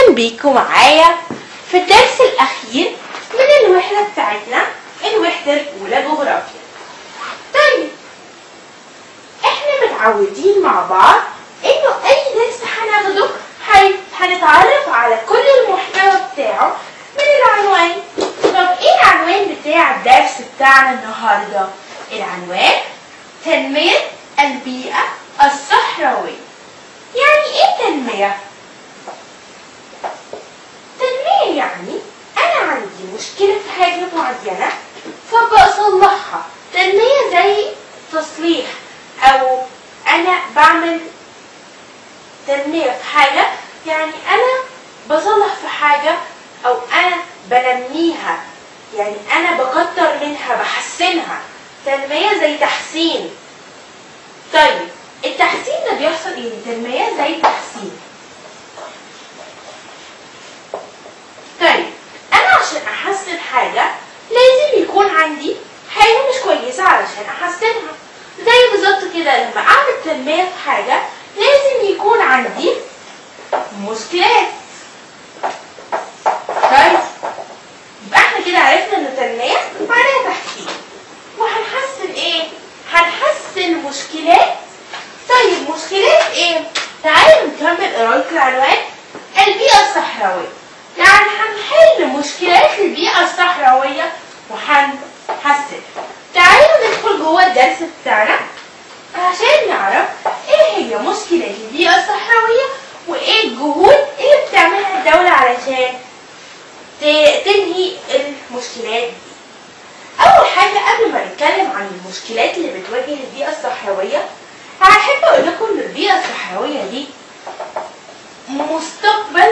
اهلا بيكم معايا في الدرس الاخير من الوحده بتاعتنا الوحده الاولى جغرافيا طيب احنا متعودين مع بعض انه اي درس هناخده هي- هنتعرف على كل المحتوى بتاعه من العنوان طب ايه العنوان بتاع الدرس بتاعنا النهارده العنوان تنميه البيئه الصحراويه يعني ايه تنميه تنمية يعني أنا عندي مشكلة في حاجة معينة فبصلحها تنمية زي تصليح أو أنا بعمل تنمية في حاجة يعني أنا بصلح في حاجة أو أنا بنميها يعني أنا بكتر منها بحسنها تنمية زي تحسين طيب التحسين ده بيحصل ايه؟ تنمية زي تحسين طيب انا عشان احسن حاجه لازم يكون عندي حاجه مش كويسه علشان احسنها زي بالظبط كده لما اعمل تنميه في حاجه لازم يكون عندي مشكلات طيب يبقى احنا كده عرفنا ان التنميه معناها تحسين وهنحسن ايه هنحسن مشكلات طيب مشكلات ايه تعالوا نكمل قرايه العنوان البيئه الصحراويه يعني هنحل مشكلات البيئة الصحراوية وهنحسن تعالوا ندخل جوه الدرس بتاعنا عشان نعرف ايه هي مشكلات البيئة الصحراوية وايه الجهود اللي بتعملها الدولة علشان ت- تنهي المشكلات دي أول حاجة قبل ما نتكلم عن المشكلات اللي بتواجه البيئة الصحراوية هحب أقول لكم إن البيئة الصحراوية دي مستقبل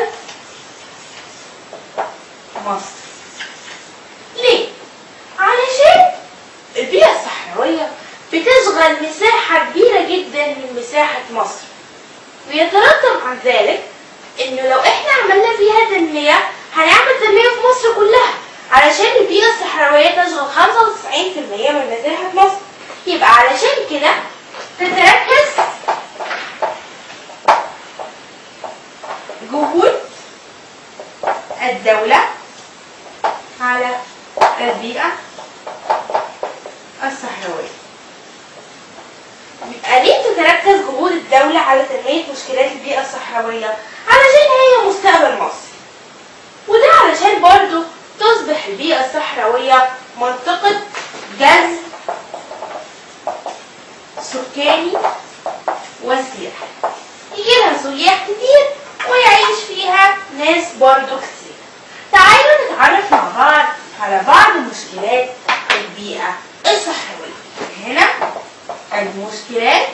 مصر ليه؟ علشان البيئة الصحراوية بتشغل مساحة كبيرة جدا من مساحة مصر ويترتب عن ذلك انه لو احنا عملنا فيها تنمية هنعمل تنمية في مصر كلها علشان البيئة الصحراوية تشغل 95% من مساحة مصر يبقى علشان كده تتركز جهود الدولة على البيئة الصحراوية يبقى ليه تتركز جهود الدولة على تنمية مشكلات البيئة الصحراوية؟ علشان هي مستقبل مصر وده علشان برضو تصبح البيئة الصحراوية منطقة جذب سكاني وسياحي يجي لها سياح كتير ويعيش فيها ناس برضو كتير تعالوا نتعرف مع بعض على بعض مشكلات البيئة الصحراوية هنا المشكلات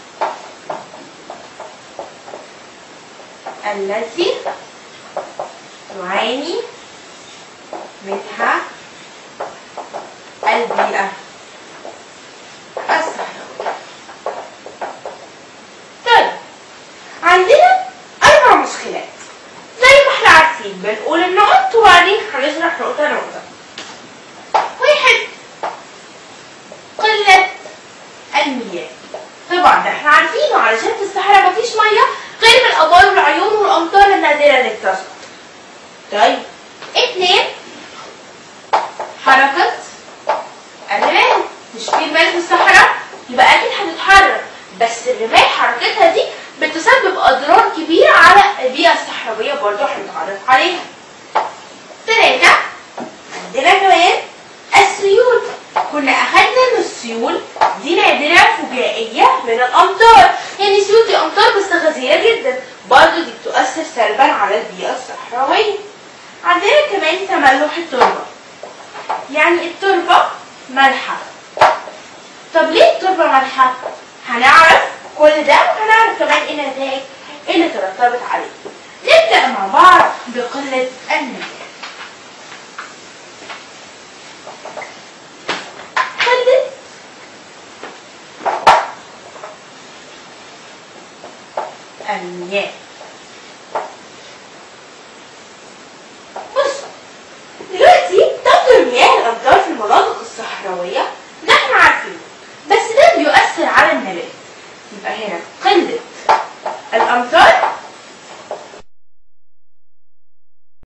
التي تعاني منها البيئة الصحراوية طيب عندنا أربع مشكلات زي ما احنا عارفين بنقول النقط وبعدين هنشرح نقطة نقطة واحد قلة المياه طبعا ده احنا عارفينه علشان في الصحراء مفيش مية غير من الآبار والعيون والأمطار النادرة اللي بتسقط طيب اتنين حركة الرمال مش في رمال في الصحراء يبقى أكيد هتتحرك بس الرمال حركتها دي بتسبب أضرار كبيرة على البيئة الصحراوية برضه هنتعرف عليها تلاتة عندنا كمان السيول كنا أخدنا إن السيول دي نادرة فجائية من الأمطار يعني السيول دي أمطار بس غزيرة جدا برضه دي بتؤثر سلبا على البيئة الصحراوية عندنا كمان تملح التربة يعني التربة مالحة طب ليه التربة مالحة؟ هنعرف كل ده وهنعرف كمان ايه النتائج اللي ترتبط عليه